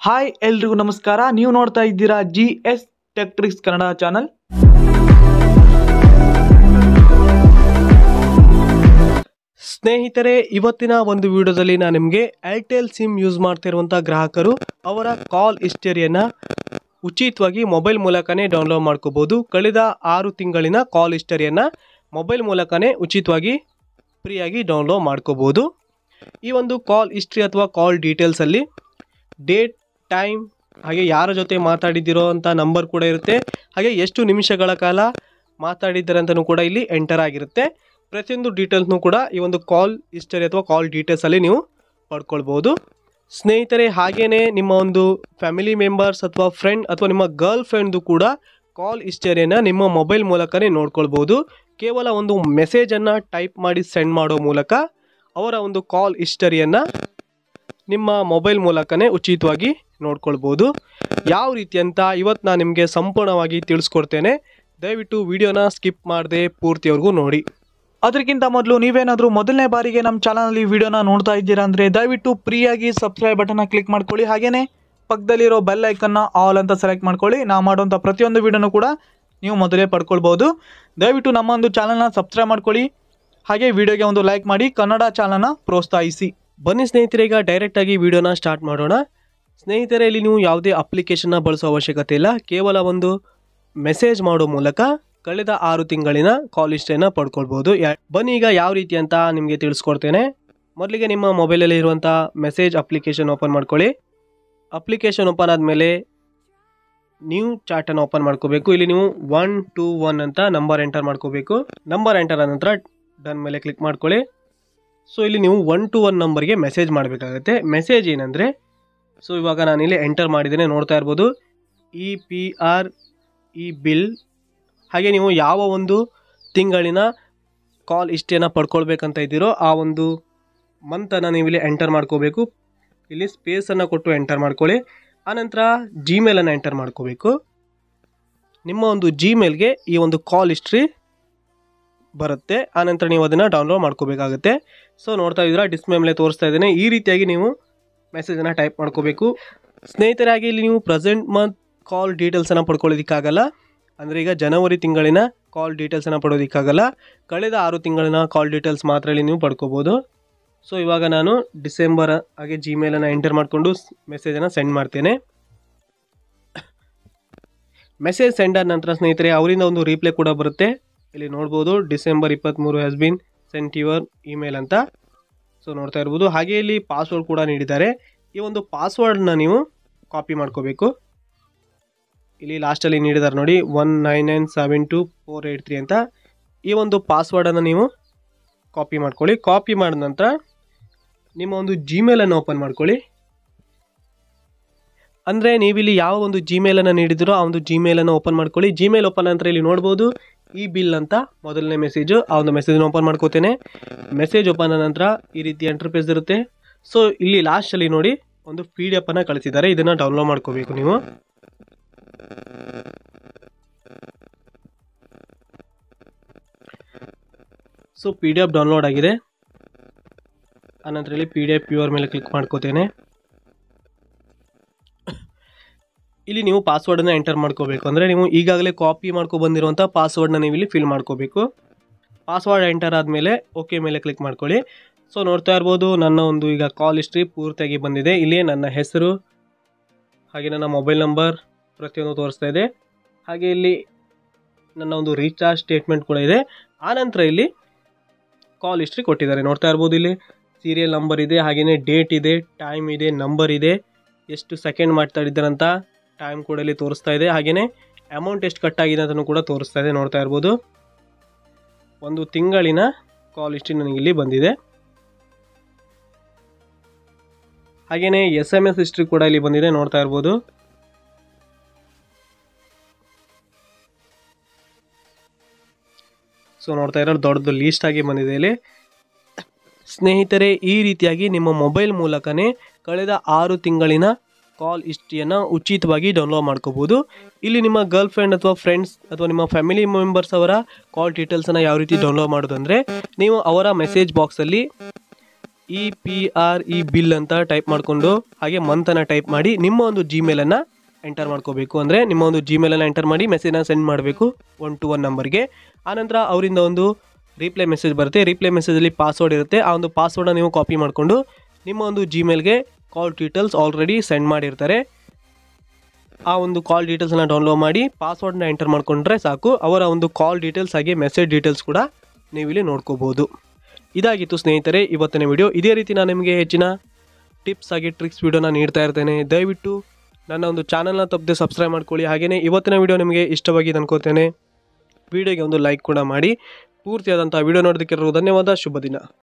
hi ಎಲ್ರಿಗೂ ನಮಸ್ಕಾರ ನೀವು ನೋಡ್ತಾ ಇದ್ದೀರಾ G S tech tricks Kannada channel ಸ್ನೇಹಿತರೆ ಇವತ್ತಿನ ಒಂದು ವಿಡಿಯೋದಲ್ಲಿ ನಾನು ನಿಮಗೆ ಏರ್ಟೆಲ್ ಸಿಮ್ ಯೂಸ್ ಮಾಡ್ತಿರುವಂಥ ಗ್ರಾಹಕರು ಅವರ ಕಾಲ್ ಹಿಸ್ಟರಿಯನ್ನು ಉಚಿತವಾಗಿ ಮೊಬೈಲ್ ಮೂಲಕನೇ ಡೌನ್ಲೋಡ್ ಮಾಡ್ಕೋಬೋದು ಕಳೆದ ಆರು ತಿಂಗಳಿನ ಕಾಲ್ ಹಿಸ್ಟರಿಯನ್ನು ಮೊಬೈಲ್ ಮೂಲಕನೇ ಉಚಿತವಾಗಿ ಫ್ರೀಯಾಗಿ ಡೌನ್ಲೋಡ್ ಮಾಡ್ಕೋಬೋದು ಈ ಒಂದು ಕಾಲ್ ಹಿಸ್ಟ್ರಿ ಅಥವಾ ಕಾಲ್ ಡೀಟೇಲ್ಸಲ್ಲಿ ಡೇಟ್ ಟೈಮ್ ಹಾಗೆ ಯಾರ ಜೊತೆ ಮಾತಾಡಿದ್ದೀರೋ ಅಂತ ನಂಬರ್ ಕೂಡ ಇರುತ್ತೆ ಹಾಗೆ ಎಷ್ಟು ನಿಮಿಷಗಳ ಕಾಲ ಮಾತಾಡಿದ್ದಾರೆ ಅಂತಲೂ ಕೂಡ ಇಲ್ಲಿ ಎಂಟರ್ ಆಗಿರುತ್ತೆ ಪ್ರತಿಯೊಂದು ಡೀಟೇಲ್ಸ್ನೂ ಕೂಡ ಈ ಒಂದು ಕಾಲ್ ಹಿಸ್ಟರಿ ಅಥವಾ ಕಾಲ್ ಡೀಟೇಲ್ಸಲ್ಲಿ ನೀವು ಪಡ್ಕೊಳ್ಬೋದು ಸ್ನೇಹಿತರೆ ಹಾಗೆಯೇ ನಿಮ್ಮ ಒಂದು ಫ್ಯಾಮಿಲಿ ಮೆಂಬರ್ಸ್ ಅಥವಾ ಫ್ರೆಂಡ್ ಅಥವಾ ನಿಮ್ಮ ಗರ್ಲ್ ಫ್ರೆಂಡ್ದು ಕೂಡ ಕಾಲ್ ಹಿಸ್ಟರಿಯನ್ನು ನಿಮ್ಮ ಮೊಬೈಲ್ ಮೂಲಕನೇ ನೋಡ್ಕೊಳ್ಬೋದು ಕೇವಲ ಒಂದು ಮೆಸೇಜನ್ನು ಟೈಪ್ ಮಾಡಿ ಸೆಂಡ್ ಮಾಡೋ ಮೂಲಕ ಅವರ ಒಂದು ಕಾಲ್ ಹಿಸ್ಟರಿಯನ್ನು ನಿಮ್ಮ ಮೊಬೈಲ್ ಮೂಲಕನೇ ಉಚಿತವಾಗಿ ನೋಡ್ಕೊಳ್ಬೋದು ಯಾವ ರೀತಿ ಅಂತ ಇವತ್ತು ನಾನು ನಿಮಗೆ ಸಂಪೂರ್ಣವಾಗಿ ತಿಳಿಸ್ಕೊಡ್ತೇನೆ ದಯವಿಟ್ಟು ವಿಡಿಯೋನ ಸ್ಕಿಪ್ ಮಾಡದೆ ಪೂರ್ತಿವರೆಗೂ ನೋಡಿ ಅದಕ್ಕಿಂತ ಮೊದಲು ನೀವೇನಾದರೂ ಮೊದಲನೇ ಬಾರಿಗೆ ನಮ್ಮ ಚಾನಲಲ್ಲಿ ವಿಡಿಯೋನ ನೋಡ್ತಾ ಇದ್ದೀರಾ ಅಂದರೆ ದಯವಿಟ್ಟು ಫ್ರೀಯಾಗಿ ಸಬ್ಸ್ಕ್ರೈಬ್ ಬಟನ್ನ ಕ್ಲಿಕ್ ಮಾಡ್ಕೊಳ್ಳಿ ಹಾಗೆಯೇ ಪಕ್ಕದಲ್ಲಿರೋ ಬೆಲ್ ಐಕನ್ನ ಆಲ್ ಅಂತ ಸೆಲೆಕ್ಟ್ ಮಾಡ್ಕೊಳ್ಳಿ ನಾವು ಮಾಡುವಂಥ ಪ್ರತಿಯೊಂದು ವಿಡಿಯೋನೂ ಕೂಡ ನೀವು ಮೊದಲೇ ಪಡ್ಕೊಳ್ಬೋದು ದಯವಿಟ್ಟು ನಮ್ಮ ಒಂದು ಚಾನಲ್ನ ಸಬ್ಸ್ಕ್ರೈಬ್ ಮಾಡ್ಕೊಳ್ಳಿ ಹಾಗೆ ವಿಡಿಯೋಗೆ ಒಂದು ಲೈಕ್ ಮಾಡಿ ಕನ್ನಡ ಚಾನಲ್ನ ಪ್ರೋತ್ಸಾಹಿಸಿ ಬನ್ನಿ ಸ್ನೇಹಿತರೆ ಈಗ ಡೈರೆಕ್ಟಾಗಿ ವಿಡಿಯೋನ ಸ್ಟಾರ್ಟ್ ಮಾಡೋಣ ಸ್ನೇಹಿತರೆ ಇಲ್ಲಿ ನೀವು ಯಾವುದೇ ಅಪ್ಲಿಕೇಶನ್ನ ಬಳಸೋ ಅವಶ್ಯಕತೆ ಇಲ್ಲ ಕೇವಲ ಒಂದು ಮೆಸೇಜ್ ಮಾಡೋ ಮೂಲಕ ಕಳೆದ ಆರು ತಿಂಗಳಿನ ಕಾಲ್ ಹಿಸ್ಟ್ರಿಯನ್ನು ಪಡ್ಕೊಳ್ಬೋದು ಯಾ- ಬನ್ನಿ ಈಗ ಯಾವ ರೀತಿ ಅಂತ ನಿಮಗೆ ತಿಳಿಸ್ಕೊಡ್ತೇನೆ ಮೊದಲಿಗೆ ನಿಮ್ಮ ಮೊಬೈಲಲ್ಲಿ ಇರುವಂಥ ಮೆಸೇಜ್ ಅಪ್ಲಿಕೇಶನ್ ಓಪನ್ ಮಾಡ್ಕೊಳ್ಳಿ ಅಪ್ಲಿಕೇಶನ್ ಓಪನ್ ಆದಮೇಲೆ ನ್ಯೂ ಚಾಟನ್ನು ಓಪನ್ ಮಾಡ್ಕೋಬೇಕು ಇಲ್ಲಿ ನೀವು ಒನ್ ಟೂ ಒನ್ ಅಂತ ನಂಬರ್ ಎಂಟರ್ ಮಾಡ್ಕೋಬೇಕು ನಂಬರ್ ಎಂಟರ್ ಆದ ನಂತರ ಡನ್ ಮೇಲೆ ಕ್ಲಿಕ್ ಮಾಡ್ಕೊಳ್ಳಿ ಸೊ ಇಲ್ಲಿ ನೀವು ಒನ್ ಟು ಒನ್ ನಂಬರ್ಗೆ ಮೆಸೇಜ್ ಮಾಡಬೇಕಾಗುತ್ತೆ ಮೆಸೇಜ್ ಏನಂದರೆ ಸೊ ಇವಾಗ ನಾನಿಲ್ಲಿ ಎಂಟರ್ ಮಾಡಿದ್ದೇನೆ ನೋಡ್ತಾ ಇರ್ಬೋದು E P R E bill ಹಾಗೆ ನೀವು ಯಾವ ಒಂದು ತಿಂಗಳಿನ ಕಾಲ್ ಹಿಸ್ಟ್ರಿಯನ್ನು ಪಡ್ಕೊಳ್ಬೇಕಂತ ಇದ್ದೀರೋ ಆ ಒಂದು ಮಂತನ್ನು ನೀವು ಇಲ್ಲಿ ಎಂಟರ್ ಮಾಡ್ಕೋಬೇಕು ಇಲ್ಲಿ ಸ್ಪೇಸನ್ನು ಕೊಟ್ಟು ಎಂಟರ್ ಮಾಡ್ಕೊಳ್ಳಿ ಆನಂತರ ಜಿಮೇಲನ್ನು ಎಂಟರ್ ಮಾಡ್ಕೋಬೇಕು ನಿಮ್ಮ ಒಂದು ಜಿಮೇಲ್ಗೆ ಈ ಒಂದು ಕಾಲ್ ಹಿಸ್ಟ್ರಿ ಬರುತ್ತೆ ಆನಂತರ ನೀವು ಅದನ್ನು ಡೌನ್ಲೋಡ್ ಮಾಡ್ಕೋಬೇಕಾಗುತ್ತೆ ಸೊ ನೋಡ್ತಾ ಇದ್ದೀರಾ ಡಿಸ್ಪ್ಲೇ ಮೇಲೆ ತೋರಿಸ್ತಾ ಇದ್ದೇನೆ ಈ ರೀತಿಯಾಗಿ ನೀವು ಮೆಸೇಜನ್ನು ಟೈಪ್ ಮಾಡ್ಕೋಬೇಕು ಸ್ನೇಹಿತರಾಗಿ ಇಲ್ಲಿ ನೀವು ಪ್ರೆಸೆಂಟ್ ಮಂತ್ ಕಾಲ್ ಡೀಟೇಲ್ಸನ್ನು ಪಡ್ಕೊಳ್ಳೋದಕ್ಕಾಗಲ್ಲ ಅಂದರೆ ಈಗ ಜನವರಿ ತಿಂಗಳಿನ ಕಾಲ್ ಡೀಟೇಲ್ಸನ್ನು ಪಡೋದಕ್ಕಾಗಲ್ಲ ಕಳೆದ ಆರು ತಿಂಗಳಿನ ಕಾಲ್ ಡೀಟೇಲ್ಸ್ ಮಾತ್ರ ಇಲ್ಲಿ ನೀವು ಪಡ್ಕೋಬೋದು ಸೊ ಇವಾಗ ನಾನು ಡಿಸೆಂಬರ್ ಹಾಗೆ ಜಿಮೇಲನ್ನು ಎಂಟರ್ ಮಾಡಿಕೊಂಡು ಮೆಸೇಜನ್ನು ಸೆಂಡ್ ಮಾಡ್ತೇನೆ ಮೆಸೇಜ್ ಸೆಂಡ್ ಆದ ನಂತರ ಸ್ನೇಹಿತರೆ ಅವರಿಂದ ಒಂದು ರೀಪ್ಲೈ ಕೂಡ ಬರುತ್ತೆ ಇಲ್ಲಿ ನೋಡ್ಬೋದು ಡಿಸೆಂಬರ್ ಇಪ್ಪತ್ತ್ಮೂರು has been sent your email ಅಂತ ಸೊ ನೋಡ್ತಾ ಇರ್ಬೋದು ಹಾಗೆ ಇಲ್ಲಿ ಪಾಸ್ವರ್ಡ್ ಕೂಡ ನೀಡಿದ್ದಾರೆ ಈ ಒಂದು ಪಾಸ್ವರ್ಡ್ನ ನೀವು ಕಾಪಿ ಮಾಡ್ಕೋಬೇಕು ಇಲ್ಲಿ ಲಾಸ್ಟಲ್ಲಿ ನೀಡಿದ್ದಾರೆ ನೋಡಿ one nine nine seven two four eight three ಅಂತ ಈ ಒಂದು ಪಾಸ್ವರ್ಡನ್ನು ನೀವು ಕಾಪಿ ಮಾಡ್ಕೊಳ್ಳಿ ಕಾಪಿ ಮಾಡಿದ ನಂತರ ನಿಮ್ಮ ಒಂದು ಜಿಮೇಲನ್ನು ಓಪನ್ ಮಾಡ್ಕೊಳ್ಳಿ ಅಂದರೆ ನೀವಿಲ್ಲಿ ಯಾವ ಒಂದು ಜಿಮೇಲನ್ನು ನೀಡಿದಿರೋ ಆ ಒಂದು ಜಿಮೇಲನ್ನು ಓಪನ್ ಮಾಡ್ಕೊಳ್ಳಿ ಜಿಮೇಲ್ ಓಪನ್ ನಂತರ ಇಲ್ಲಿ ನೋಡ್ಬೋದು ಈ ಬಿಲ್ ಅಂತ ಮೊದಲನೇ ಮೆಸೇಜು ಆ ಒಂದು ಮೆಸೇಜನ್ನು ಓಪನ್ ಮಾಡ್ಕೋತೇನೆ ಮೆಸೇಜ್ ಓಪನ್ ಆದ ನಂತರ ಈ ರೀತಿ ಎಂಟರ್ಪೇಜ್ ಇರುತ್ತೆ ಸೊ ಇಲ್ಲಿ ಲಾಸ್ಟಲ್ಲಿ ನೋಡಿ ಒಂದು ಪಿ ಡಿ ಎಫನ್ನು ಕಳಿಸಿದ್ದಾರೆ ಇದನ್ನು ಡೌನ್ಲೋಡ್ ಮಾಡ್ಕೋಬೇಕು ನೀವು so P D F download ಆಗಿದೆ ಆನಂತರ ಇಲ್ಲಿ ಪಿ ಡಿ ಎಫ್ ಪ್ಯೂರ್ ಮೇಲೆ ಕ್ಲಿಕ್ ಮಾಡ್ಕೋತೇನೆ ಇಲ್ಲಿ ನೀವು ಪಾಸ್ವರ್ಡನ್ನು ಎಂಟರ್ ಮಾಡ್ಕೋಬೇಕು ಅಂದರೆ ನೀವು ಈಗಾಗಲೇ ಕಾಪಿ ಮಾಡ್ಕೊ ಬಂದಿರುವಂಥ ಪಾಸ್ವರ್ಡ್ನ ನೀವು ಇಲ್ಲಿ ಫಿಲ್ ಮಾಡ್ಕೋಬೇಕು ಪಾಸ್ವರ್ಡ್ ಎಂಟರ್ ಆದಮೇಲೆ ಓಕೆ ಮೇಲೆ ಕ್ಲಿಕ್ ಮಾಡ್ಕೊಳ್ಳಿ ಸೊ ನೋಡ್ತಾ ಇರ್ಬೋದು ನನ್ನ ಒಂದು ಈಗ ಕಾಲ್ ಹಿಸ್ಟ್ರಿ ಪೂರ್ತಿಯಾಗಿ ಬಂದಿದೆ ಇಲ್ಲಿ ನನ್ನ ಹೆಸರು ಹಾಗೆ ನನ್ನ ಮೊಬೈಲ್ ನಂಬರ್ ಪ್ರತಿಯೊಂದು ತೋರಿಸ್ತಾ ಇದೆ ಹಾಗೆ ಇಲ್ಲಿ ನನ್ನ ಒಂದು ರೀಚಾರ್ಜ್ ಸ್ಟೇಟ್ಮೆಂಟ್ ಕೂಡ ಇದೆ ಆನಂತರ ಇಲ್ಲಿ ಕಾಲ್ ಹಿಸ್ಟ್ರಿ ಕೊಟ್ಟಿದ್ದಾರೆ ನೋಡ್ತಾ ಇರ್ಬೋದು ಇಲ್ಲಿ ಸೀರಿಯಲ್ ನಂಬರ್ ಇದೆ ಹಾಗೆಯೇ ಡೇಟ್ ಇದೆ ಟೈಮ್ ಇದೆ ನಂಬರ್ ಇದೆ ಎಷ್ಟು ಸೆಕೆಂಡ್ ಮಾತಾಡಿದ್ದಾರಂತ ಟೈಮ್ ಕೂಡ ಇಲ್ಲಿ ತೋರಿಸ್ತಾ ಇದೆ ಹಾಗೆಯೇ ಅಮೌಂಟ್ ಎಷ್ಟು ಕಟ್ ಆಗಿದೆ ಅಂತಲೂ ಕೂಡ ತೋರಿಸ್ತಾ ಇದೆ ನೋಡ್ತಾ ಇರ್ಬೋದು ಒಂದು ತಿಂಗಳಿನ ಕಾಲ್ ಹಿಸ್ಟ್ರಿ ನನಗೆ ಇಲ್ಲಿ ಬಂದಿದೆ ಹಾಗೆಯೇ ಎಸ್ ಎಮ್ ಎಸ್ ಹಿಸ್ಟ್ರಿ ಕೂಡ ಇಲ್ಲಿ ಬಂದಿದೆ ನೋಡ್ತಾ ಇರ್ಬೋದು ಸೊ ನೋಡ್ತಾ ಇರೋ ದೊಡ್ಡದು ಲೀಸ್ಟ್ ಆಗಿ ಬಂದಿದೆ ಇಲ್ಲಿ ಸ್ನೇಹಿತರೆ ಈ ರೀತಿಯಾಗಿ ನಿಮ್ಮ ಮೊಬೈಲ್ ಮೂಲಕನೇ ಕಳೆದ ಆರು ತಿಂಗಳಿನ ಕಾಲ್ ಹಿಸ್ಟ್ರಿಯನ್ನು ಉಚಿತವಾಗಿ ಡೌನ್ಲೋಡ್ ಮಾಡ್ಕೋಬೋದು ಇಲ್ಲಿ ನಿಮ್ಮ ಗರ್ಲ್ ಫ್ರೆಂಡ್ ಅಥವಾ ಫ್ರೆಂಡ್ಸ್ ಅಥವಾ ನಿಮ್ಮ ಫ್ಯಾಮಿಲಿ ಮೆಂಬರ್ಸ್ ಅವರ ಕಾಲ್ ಡೀಟೇಲ್ಸನ್ನು ಯಾವ ರೀತಿ ಡೌನ್ಲೋಡ್ ಮಾಡೋದು ಅಂದರೆ ನೀವು ಅವರ ಮೆಸೇಜ್ ಬಾಕ್ಸಲ್ಲಿ E P R E bill ಅಂತ ಟೈಪ್ ಮಾಡಿಕೊಂಡು ಹಾಗೆ ಮಂತನ್ನು ಟೈಪ್ ಮಾಡಿ ನಿಮ್ಮ ಒಂದು ಜಿಮೇಲನ್ನು ಎಂಟರ್ ಮಾಡ್ಕೋಬೇಕು ಅಂದರೆ ನಿಮ್ಮ ಒಂದು ಜಿಮೇಲನ್ನು ಎಂಟರ್ ಮಾಡಿ ಮೆಸೇಜ್ನ ಸೆಂಡ್ ಮಾಡಬೇಕು ಒನ್ ಟು ಒನ್ ನಂಬರ್ಗೆ ಆನಂತರ ಅವರಿಂದ ಒಂದು ರೀಪ್ಲೈ ಮೆಸೇಜ್ ಬರುತ್ತೆ ರೀಪ್ಲೈ ಮೆಸೇಜಲ್ಲಿ ಪಾಸ್ವರ್ಡ್ ಇರುತ್ತೆ ಆ ಒಂದು ಪಾಸ್ವರ್ಡ್ನ ನೀವು ಕಾಪಿ ಮಾಡಿಕೊಂಡು ನಿಮ್ಮ ಒಂದು ಜಿಮೇಲ್ಗೆ ಕಾಲ್ ಡೀಟೇಲ್ಸ್ ಆಲ್ರೆಡಿ ಸೆಂಡ್ ಮಾಡಿರ್ತಾರೆ ಆ ಒಂದು ಕಾಲ್ ಡೀಟೇಲ್ಸ್ನ ಡೌನ್ಲೋಡ್ ಮಾಡಿ ಪಾಸ್ವರ್ಡ್ನ ಎಂಟರ್ ಮಾಡ್ಕೊಂಡ್ರೆ ಸಾಕು ಅವರ ಒಂದು ಕಾಲ್ ಡೀಟೇಲ್ಸ್ ಹಾಗೆ ಮೆಸೇಜ್ ಡೀಟೇಲ್ಸ್ ಕೂಡ ನೀವಿಲ್ಲಿ ನೋಡ್ಕೋಬೋದು ಇದಾಗಿತ್ತು ಸ್ನೇಹಿತರೆ ಇವತ್ತಿನ ವಿಡಿಯೋ ಇದೇ ರೀತಿ ನಾನು ನಿಮಗೆ ಹೆಚ್ಚಿನ ಟಿಪ್ಸ್ ಹಾಗೆ ಟ್ರಿಕ್ಸ್ ವಿಡಿಯೋನ ನೀಡ್ತಾ ಇರ್ತೇನೆ ದಯವಿಟ್ಟು ನನ್ನ ಒಂದು ಚಾನಲ್ನ ತಪ್ಪದೆ ಸಬ್ಸ್ಕ್ರೈಬ್ ಮಾಡ್ಕೊಳ್ಳಿ ಹಾಗೆಯೇ ಇವತ್ತಿನ ವಿಡಿಯೋ ನಿಮಗೆ ಇಷ್ಟವಾಗಿದೆ ಅನ್ಕೋತೇನೆ ವಿಡಿಯೋಗೆ ಒಂದು ಲೈಕ್ ಕೂಡ ಮಾಡಿ ಪೂರ್ತಿಯಾದಂಥ ವಿಡಿಯೋ ನೋಡೋದಕ್ಕೆ ಧನ್ಯವಾದ ಶುಭ ದಿನ